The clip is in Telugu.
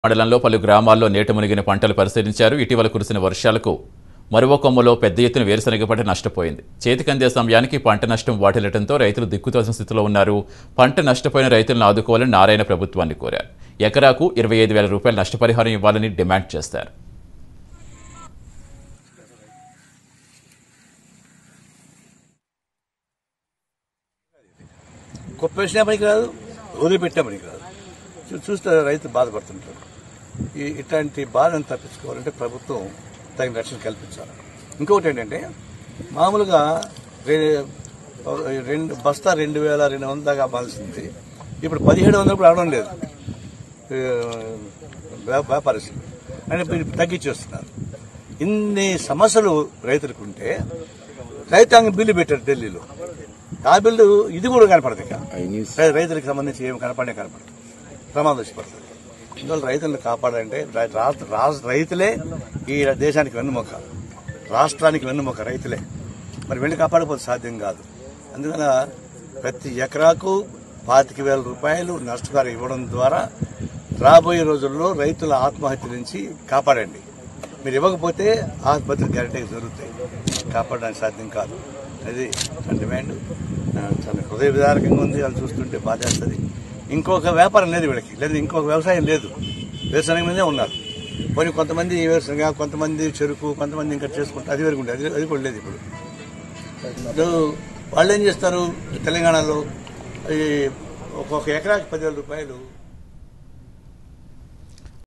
మండలంలో పలు గ్రామాల్లో నీట మునిగిన పంటలు పరిశీలించారు ఇటీవల కురిసిన వర్షాలకు మరువ కొమ్మలో పెద్ద ఎత్తున వేరుశనగ పంట నష్టపోయింది చేతికందే సమయానికి పంట నష్టం వాటిల్లడంతో రైతులు దిక్కుతోసిన స్థితిలో ఉన్నారు పంట నష్టపోయిన రైతులను ఆదుకోవాలని నారాయణ ప్రభుత్వాన్ని కోరారు ఎకరాకు ఇరవై ఐదు వేల రూపాయల నష్టపరిహారం ఇవ్వాలని డిమాండ్ చేశారు కుప్పేసినా పనికి రాదు వదిలిపెట్టినా పనికి రాదు చూ- చూస్తే రైతు బాధపడుతుంటారు ఈ ఇట్లాంటి బాధను తప్పించుకోవాలంటే ప్రభుత్వం తగిన రక్షణ కల్పించాలి ఇంకొకటి ఏంటంటే మామూలుగా రె- రెండు బస్తా రెండు వేల రెండు వందల దాకా అమ్మాల్సింది ఇప్పుడు పదిహేడు వందలు కూడా రావడం లేదు ఏ, వ్యా- వ్యాపారస్తులు అంటే ఇప్పుడు తగ్గించేస్తున్నారు ఇన్ని సమస్యలు రైతులకు ఉంటే రైతాంగం బిల్లు పెట్టారు ఢిల్లీలో ఆ బిల్లు ఇది కూడా కనపడదు ఇక రై- రైతులకు సంబంధించి ఏమి కనపడే కనపడదు ప్రమాదం వచ్చి పడుతుంది ఇందువల్ల రైతులను కాపాడాలంటే రై- రాష్ట్ర రాష్ట్ర రైతులే ఈ దేశానికి వెన్నుముక రాష్ట్రానికి వెన్నుముక రైతులే మరి వెళ్ళి కాపాడకపోతే సాధ్యం కాదు అందువల్ల ప్రతి ఎకరాకు పాతిక వేల రూపాయలు నష్టపరిహారం ఇవ్వడం ద్వారా రాబోయే రోజుల్లో రైతుల ఆత్మహత్య నుంచి కాపాడండి మీరు ఇవ్వకపోతే ఆత్మహత్యలు గ్యారెంటీగా జరుగుతాయి కాపాడడానికి సాధ్యం కాదు అది నా డిమాండ్ ఆ, చాలా హృదయ విదారకంగా ఉంది అది చూస్తుంటే బాధేస్తుంది ఇంకొక వ్యాపారం లేదు వీళ్ళకి లేదా ఇంకొక వ్యవసాయం లేదు వ్యవసాయం మీదే ఉన్నారు పోనీ కొంతమంది వేరుశనగ కొంతమంది చెరుకు కొంతమంది ఇంకా చేసుకుంటారు అది వరకు అది అది కూడా లేదు ఇప్పుడు ఇప్పుడు వాళ్ళు ఏం చేస్తారు తెలంగాణలో ఈ ఒక్కొక్క ఎకరాకి పదివేల రూపాయలు